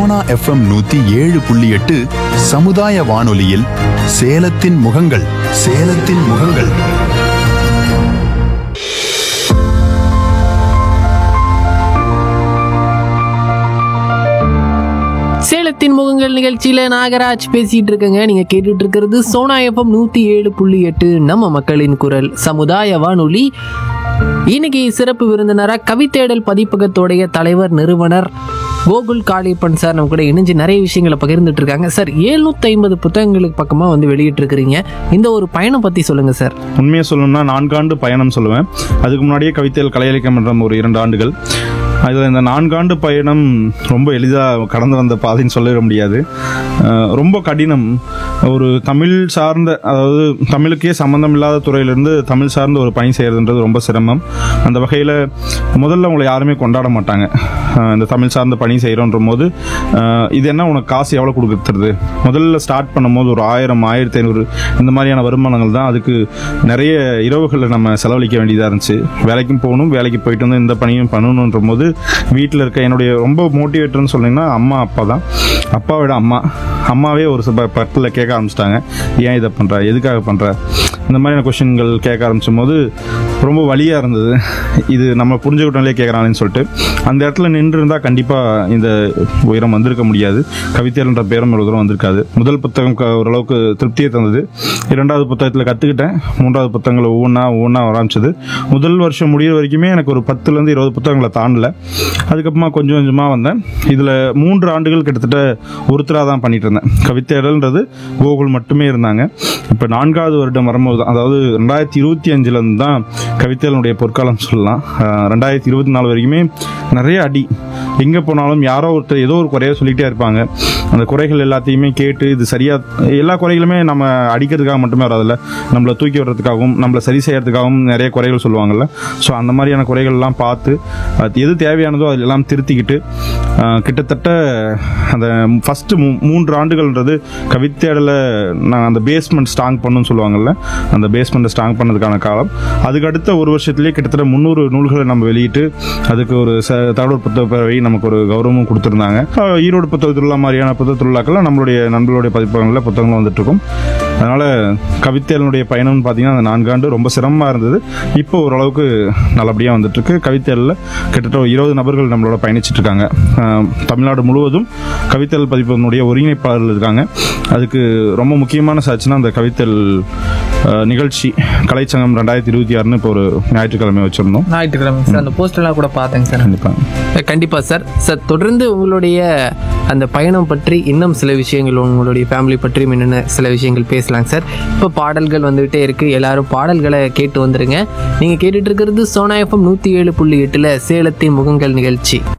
Sona FM நூத்தி ஏழு புள்ளி எட்டு சமுதாய வானொலியில் சேலத்தின் முகங்கள் சேலத்தின் முகங்கள் சேலத்தின் முகங்கள் நிகழ்ச்சியில நாகராஜ் பேசிட்டு இருக்கங்க நீங்க கேட்டுட்டு இருக்கிறது சோனா எஃப்எம் நூத்தி ஏழு புள்ளி எட்டு நம்ம மக்களின் குரல் சமுதாய வானொலி இன்னைக்கு சிறப்பு விருந்தினரா கவித்தேடல் பதிப்பகத்தோடைய தலைவர் நிறுவனர் கோகுல் காளியப்பன் சார் நம்ம கூட இணைஞ்சு நிறைய விஷயங்களை பகிர்ந்துட்டு இருக்காங்க சார் 750 ஐம்பது புத்தகங்களுக்கு பக்கமா வந்து வெளியிட்டு இருக்கிறீங்க இந்த ஒரு பயணம் பத்தி சொல்லுங்க சார் உண்மையை சொல்லணும்னா நான்காண்டு பயணம் சொல்லுவேன் அதுக்கு முன்னாடியே கவிதைகள் கலை இலக்கியம் மன்றம் ஒரு இரண்டு ஆண்டுகள் அதில் இந்த நான்காண்டு பயணம் ரொம்ப எளிதாக கடந்து வந்த பாதைன்னு சொல்லிட முடியாது அஹ் ரொம்ப கடினம் ஒரு தமிழ் சார்ந்த அதாவது தமிழுக்கே சம்மந்தம் இல்லாத துறையிலிருந்து தமிழ் சார்ந்த ஒரு பணி செய்கிறதுன்றது ரொம்ப சிரமம் அந்த வகையில் முதல்ல உங்களை யாருமே கொண்டாட மாட்டாங்க அஹ் இந்த தமிழ் சார்ந்த பணி செய்கிறோன்ற போது அஹ் இது என்ன உனக்கு காசு எவ்வளோ கொடுக்குறது முதல்ல ஸ்டார்ட் பண்ணும்போது ஒரு ஆயிரம் ஆயிரத்தி ஐநூறு இந்த மாதிரியான வருமானங்கள் தான் அதுக்கு நிறைய இரவுகளில் நம்ம செலவழிக்க வேண்டியதாக இருந்துச்சு வேலைக்கும் போகணும் வேலைக்கு போயிட்டு வந்து இந்த பணியும் பண்ணணுன்ற போது வீட்டில் இருக்க என்னுடைய ரொம்ப மோட்டிவேட்டர்னு சொன்னீங்கன்னா அம்மா அப்பா தான் அப்பாவோட அம்மா அம்மாவே ஒரு சில பட்டில் கேட்க ஆரம்பிச்சிட்டாங்க ஏன் இதை பண்ணுற எதுக்காக பண்ணுற இந்த மாதிரியான கொஷின்கள் கேட்க ஆரம்பிச்சும் போது ரொம்ப வலியாக இருந்தது இது நம்ம புரிஞ்சுக்கிட்டோம்லே கேட்குறாங்கன்னு சொல்லிட்டு அந்த இடத்துல நின்று இருந்தால் கண்டிப்பாக இந்த உயரம் வந்திருக்க முடியாது கவிதைன்ற பேரும் ஒரு தூரம் வந்திருக்காது முதல் புத்தகம் க- ஓரளவுக்கு திருப்தியை தந்தது இரண்டாவது புத்தகத்தில் கற்றுக்கிட்டேன் மூன்றாவது புத்தகங்களை ஒவ்வொன்றா ஒவ்வொன்றா ஆரம்பிச்சது முதல் வருஷம் முடியிற வரைக்குமே எனக்கு ஒரு பத்துலேருந்து இருபது புத்தகங்களை தாண்டல அதுக்கப்புறமா கொஞ்சம் கொஞ்சமாக வந்தேன் இதில் மூன்று ஆண்டுகள் கிட்டத்தட்ட ஒருத்தராக தான் பண்ணிட்டு இருந்தேன் கவிதைடல்ன்றது கோகுல் மட்டுமே இருந்தாங்க இப்போ நான்காவது வருடம் வரும்போது தான் அதாவது ரெண்டாயிரத்தி இருபத்தி அஞ்சுலேருந்து தான் கவிதைகளுடைய பொற்காலம் சொல்லலாம் அஹ் ரெண்டாயிரத்தி இருபத்தி நாலு வரைக்குமே நிறைய அடி எங்கே போனாலும் யாரோ ஒருத்தர் ஏதோ ஒரு குறைய சொல்லிக்கிட்டே இருப்பாங்க அந்த குறைகள் எல்லாத்தையுமே கேட்டு இது சரியாக எல்லா குறைகளுமே நம்ம அடிக்கிறதுக்காக மட்டுமே வராதுல்ல நம்மளை தூக்கி விடுறதுக்காகவும் நம்மளை சரி செய்யறதுக்காகவும் நிறைய குறைகள் சொல்லுவாங்கல்ல ஸோ அந்த மாதிரியான குறைகள்லாம் பார்த்து அது எது தேவையானதோ அதெல்லாம் திருத்திக்கிட்டு ஆஹ், கிட்டத்தட்ட அந்த ஃபஸ்ட்டு மூன்று ஆண்டுகள்ன்றது கவித்தேடலை நான் அந்த பேஸ்மெண்ட் ஸ்ட்ராங் பண்ணுன்னு சொல்லுவாங்கல்ல அந்த பேஸ்மெண்ட்டை ஸ்ட்ராங் பண்ணதுக்கான காலம் அதுக்கு அடுத்த ஒரு வருஷத்துலேயே கிட்டத்தட்ட முந்நூறு நூல்களை நம்ம வெளியிட்டு அதுக்கு ஒரு ச தகவல் புத்தக பேரவை நமக்கு ஒரு கௌரவமும் கொடுத்துருந்தாங்க ஆஹ், ஈரோடு புத்தக திருவிழா மாதிரியான புத்தக திருவிழாக்கெல்லாம் நம்மளுடைய நண்பர்களுடைய பதிப்பகங்களில் புத்தகங்கள் வந்துட்டு இருக்கும் அதனால கவிதைகளுடைய பயணம்னு பார்த்தீங்கன்னா அந்த நான்காண்டு ரொம்ப சிரமமாக இருந்தது இப்போ ஓரளவுக்கு நல்லபடியாக வந்துட்டு இருக்கு கவிதைகளில் கிட்டத்தட்ட ஒரு இருபது நபர்கள் நம்மளோட பயணிச்சிட்டு இருக்காங்க ஆஹ், தமிழ்நாடு முழுவதும் கவிதைகள் பதிப்பகனுடைய ஒருங்கிணைப்பாளர்கள் இருக்காங்க அதுக்கு ரொம்ப முக்கியமான சாட்சினா அந்த கவிதைகள் ஆஹ், நிகழ்ச்சி கலைச்சங்கம் ரெண்டாயிரத்தி இருபத்தி ஆறுன்னு இப்போ ஒரு ஞாயிற்றுக்கிழமை வச்சிருந்தோம் ஞாயிற்றுக்கிழமை சார் அந்த போஸ்டர்லாம் கூட பார்த்தேங்க சார் கண்டிப்பாக கண்டிப்பா சார் சார் தொடர்ந்து உங்களுடைய அந்த பயணம் பற்றி இன்னும் சில விஷயங்கள் உங்களுடைய ஃபேமிலி பற்றி என்னென்ன சில விஷயங்கள் பேசலாம் சார் இப்போ பாடல்கள் வந்துகிட்டே இருக்கு எல்லாரும் பாடல்களை கேட்டு வந்துருங்க நீங்க கேட்டுட்டு இருக்கிறது சோனா எஃப்எம் நூத்தி ஏழு புள்ளி எட்டுல சேலத்தின் முகங்கள் நிகழ்ச்சி